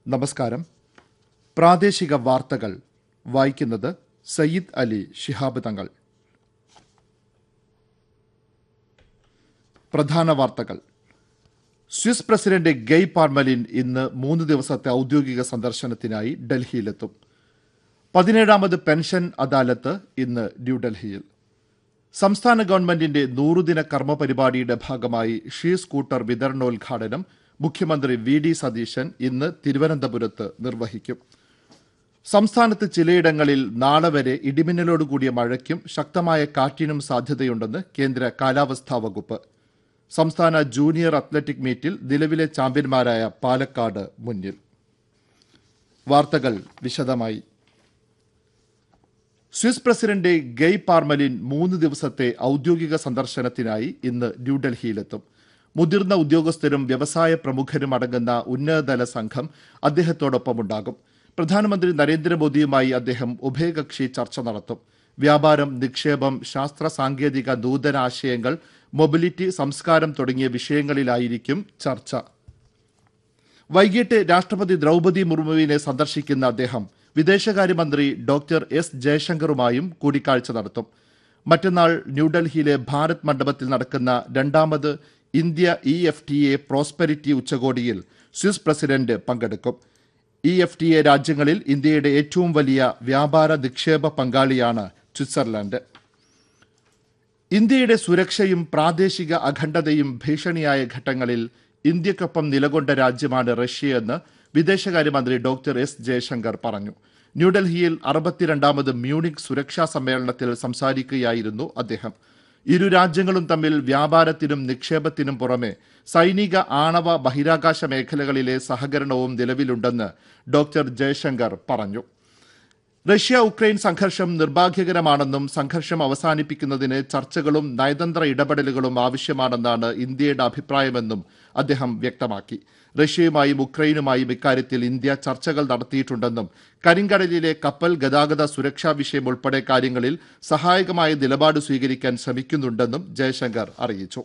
നമസ്കാരം പ്രാദേശിക വാർത്തകൾ വായിക്കുന്നത് സയ്യിദ് അലി ശിഹാബ് തങ്ങൾ പ്രധാന വാർത്തകൾ സ്വിസ് പ്രസിഡന്റ് ഗെയ് പാർമലിൻ ഇന്ന് മൂന്ന് ദിവസത്തെ ഔദ്യോഗിക സന്ദർശനത്തിനായി ഡൽഹിയിലെത്തും പതിനേഴാമത് പെൻഷൻ അദാലത്ത് ഇന്ന് ന്യൂഡൽഹിയിൽ സംസ്ഥാന ഗവൺമെന്റിന്റെ നൂറുദിന കർമ്മ പരിപാടിയുടെ ഭാഗമായി ഷീ സ്കൂട്ടർ വിതരണോദ്ഘാടനം മുഖ്യമന്ത്രി വി ഡി സതീശൻ ഇന്ന് തിരുവനന്തപുരത്ത് നിർവഹിക്കും സംസ്ഥാനത്ത് ചിലയിടങ്ങളിൽ നാളെ വരെ ഇടിമിന്നലോടുകൂടിയ മഴയ്ക്കും ശക്തമായ കാറ്റിനും സാധ്യതയുണ്ടെന്ന് കേന്ദ്ര കാലാവസ്ഥാ വകുപ്പ് സംസ്ഥാന ജൂനിയർ അത്ലറ്റിക് മീറ്റിൽ നിലവിലെ ചാമ്പ്യന്മാരായ പാലക്കാട് മുന്നിൽ വാർത്തകൾ വിശദമായി സ്വിസ് പ്രസിഡന്റ് ഗെയ് പാർമലിൻ മൂന്ന് ദിവസത്തെ ഔദ്യോഗിക സന്ദർശനത്തിനായി ഇന്ന് ന്യൂഡൽഹിയിലെത്തും മുതിർന്ന ഉദ്യോഗസ്ഥരും വ്യവസായ പ്രമുഖരും അടങ്ങുന്ന ഉന്നതതല സംഘം അദ്ദേഹത്തോടൊപ്പമുണ്ടാകും പ്രധാനമന്ത്രി നരേന്ദ്രമോദിയുമായി അദ്ദേഹം ഉഭയകക്ഷി ചർച്ച നടത്തും വ്യാപാരം നിക്ഷേപം ശാസ്ത്ര സാങ്കേതിക നൂതന ആശയങ്ങൾ മൊബിലിറ്റി സംസ്കാരം തുടങ്ങിയ വിഷയങ്ങളിലായിരിക്കും ചർച്ച വൈകിട്ട് രാഷ്ട്രപതി ദ്രൗപദി മുർമുവിനെ സന്ദർശിക്കുന്ന അദ്ദേഹം വിദേശകാര്യമന്ത്രി ഡോക്ടർ എസ് ജയശങ്കറുമായും കൂടിക്കാഴ്ച നടത്തും മറ്റന്നാൾ ന്യൂഡൽഹിയിലെ ഭാരത് മണ്ഡപത്തിൽ നടക്കുന്ന രണ്ടാമത് India E F T A prosperity ഉച്ചകോടിയിൽ സ്വിസ് പ്രസിഡന്റ് പങ്കെടുക്കും ഇ എഫ് ടി എ രാജ്യങ്ങളിൽ ഇന്ത്യയുടെ ഏറ്റവും വലിയ വ്യാപാര നിക്ഷേപ പങ്കാളിയാണ് സ്വിറ്റ്സർലൻഡ് ഇന്ത്യയുടെ സുരക്ഷയും പ്രാദേശിക അഖണ്ഡതയും ഭീഷണിയായ ഘട്ടങ്ങളിൽ ഇന്ത്യക്കൊപ്പം നിലകൊണ്ട രാജ്യമാണ് റഷ്യയെന്ന് വിദേശകാര്യമന്ത്രി ഡോക്ടർ എസ് ജയശങ്കർ പറഞ്ഞു ന്യൂഡൽഹിയിൽ അറുപത്തിരണ്ടാമത് മ്യൂണിക് സുരക്ഷാ സമ്മേളനത്തിൽ സംസാരിക്കുകയായിരുന്നു അദ്ദേഹം ഇരു രാജ്യങ്ങളും തമ്മിൽ വ്യാപാരത്തിനും നിക്ഷേപത്തിനും പുറമെ സൈനിക ആണവ ബഹിരാകാശ മേഖലകളിലെ സഹകരണവും നിലവിലുണ്ടെന്ന് ഡോക്ടർ ജയശങ്കർ പറഞ്ഞു റഷ്യ ഉക്രൈൻ സംഘർഷം നിർഭാഗ്യകരമാണെന്നും സംഘർഷം അവസാനിപ്പിക്കുന്നതിന് ചർച്ചകളും നയതന്ത്ര ഇടപെടലുകളും ആവശ്യമാണെന്നാണ് ഇന്ത്യയുടെ അഭിപ്രായമെന്നും അദ്ദേഹം വ്യക്തമാക്കി റഷ്യയുമായും ഉക്രൈനുമായും ഇക്കാര്യത്തിൽ ഇന്ത്യ ചർച്ചകൾ നടത്തിയിട്ടുണ്ടെന്നും കരിങ്കടലിലെ കപ്പൽ ഗതാഗത സുരക്ഷാ വിഷയം ഉൾപ്പെടെ കാര്യങ്ങളിൽ സഹായകമായ നിലപാട് സ്വീകരിക്കാൻ ശ്രമിക്കുന്നുണ്ടെന്നും ജയശങ്കർ അറിയിച്ചു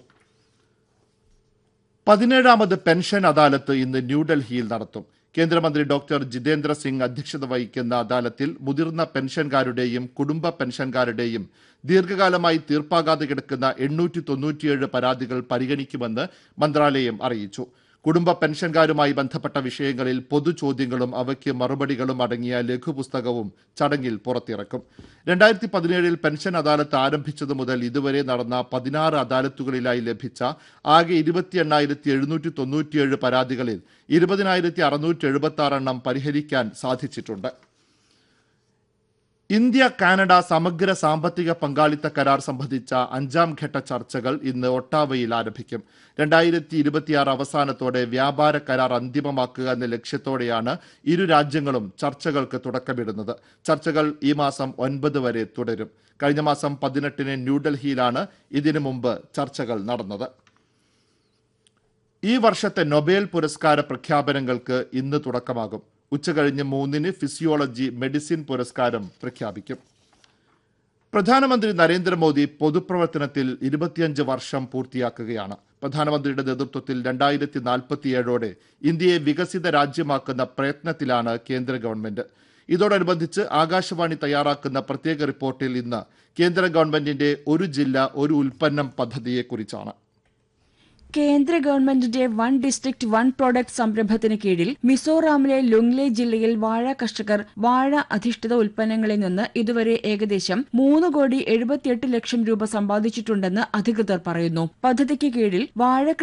പതിനേഴാമത് പെൻഷൻ അദാലത്ത് ഇന്ന് ന്യൂഡൽഹിയിൽ നടത്തും കേന്ദ്രമന്ത്രി ഡോക്ടർ ജിതേന്ദ്ര സിംഗ് അധ്യക്ഷത വഹിക്കുന്ന അദാലത്തിൽ മുതിർന്ന പെൻഷൻകാരുടെയും കുടുംബ പെൻഷൻകാരുടെയും ദീർഘകാലമായി തീർപ്പാകാതെ കിടക്കുന്ന എണ്ണൂറ്റി തൊണ്ണൂറ്റിയേഴ് പരാതികൾ പരിഗണിക്കുമെന്ന് മന്ത്രാലയം അറിയിച്ചു കുടുംബ പെൻഷൻകാരുമായി ബന്ധപ്പെട്ട വിഷയങ്ങളിൽ പൊതു ചോദ്യങ്ങളും അവയ്ക്ക് മറുപടികളും അടങ്ങിയ ലഘുപുസ്തകവും ചടങ്ങിൽ പുറത്തിറക്കും രണ്ടായിരത്തി പതിനേഴിൽ പെൻഷൻ അദാലത്ത് ആരംഭിച്ചതു മുതൽ ഇതുവരെ നടന്ന പതിനാറ് അദാലത്തുകളിലായി ലഭിച്ച ആകെ ഇരുപത്തി എണ്ണായിരത്തി എഴുന്നൂറ്റി തൊണ്ണൂറ്റിയേഴ് പരാതികളിൽ ഇരുപതിനായിരത്തി അറുന്നൂറ്റി എഴുപത്തി ആറ് എണ്ണം പരിഹരിക്കാൻ സാധിച്ചിട്ടുണ്ട് ഇന്ത്യ കാനഡ സമഗ്ര സാമ്പത്തിക പങ്കാളിത്ത കരാർ സംബന്ധിച്ച അഞ്ചാം ഘട്ട ചർച്ചകൾ ഇന്ന് ഒട്ടാവയിൽ ആരംഭിക്കും രണ്ടായിരത്തി ഇരുപത്തിയാറ് അവസാനത്തോടെ വ്യാപാര കരാർ അന്തിമമാക്കുക എന്ന ലക്ഷ്യത്തോടെയാണ് ഇരു രാജ്യങ്ങളും ചർച്ചകൾക്ക് തുടക്കമിടുന്നത് ചർച്ചകൾ ഈ മാസം ഒൻപത് വരെ തുടരും കഴിഞ്ഞ മാസം പതിനെട്ടിന് ന്യൂഡൽഹിയിലാണ് ഇതിനു മുമ്പ് ചർച്ചകൾ നടന്നത് ഈ വർഷത്തെ നൊബേൽ പുരസ്കാര പ്രഖ്യാപനങ്ങൾക്ക് ഇന്ന് തുടക്കമാകും ഉച്ചകഴിഞ്ഞ് മൂന്നിന് ഫിസിയോളജി മെഡിസിൻ പുരസ്കാരം പ്രഖ്യാപിക്കും പ്രധാനമന്ത്രി നരേന്ദ്രമോദി പൊതുപ്രവർത്തനത്തിൽ ഇരുപത്തിയഞ്ച് വർഷം പൂർത്തിയാക്കുകയാണ് പ്രധാനമന്ത്രിയുടെ നേതൃത്വത്തിൽ രണ്ടായിരത്തി നാൽപ്പത്തിയേഴോടെ ഇന്ത്യയെ വികസിത രാജ്യമാക്കുന്ന പ്രയത്നത്തിലാണ് കേന്ദ്ര ഗവൺമെന്റ് ഇതോടനുബന്ധിച്ച് ആകാശവാണി തയ്യാറാക്കുന്ന പ്രത്യേക റിപ്പോർട്ടിൽ ഇന്ന് കേന്ദ്ര ഗവൺമെന്റിന്റെ ഒരു ജില്ല ഒരു ഉൽപ്പന്നം പദ്ധതിയെക്കുറിച്ചാണ് കേന്ദ്ര ഗവൺമെന്റിന്റെ വൺ ഡിസ്ട്രിക്ട് വൺ പ്രോഡക്റ്റ് സംരംഭത്തിന് കീഴിൽ മിസോറാമിലെ ലുങ്ലെ ജില്ലയിൽ വാഴ കർഷകർ വാഴ അധിഷ്ഠിത ഉൽപ്പന്നങ്ങളിൽ നിന്ന് ഇതുവരെ ഏകദേശം മൂന്ന് കോടി എഴുപത്തിയെട്ട് ലക്ഷം രൂപ സമ്പാദിച്ചിട്ടുണ്ടെന്ന് അധികൃതർ പറയുന്നു പദ്ധതിക്ക് കീഴിൽ വാഴ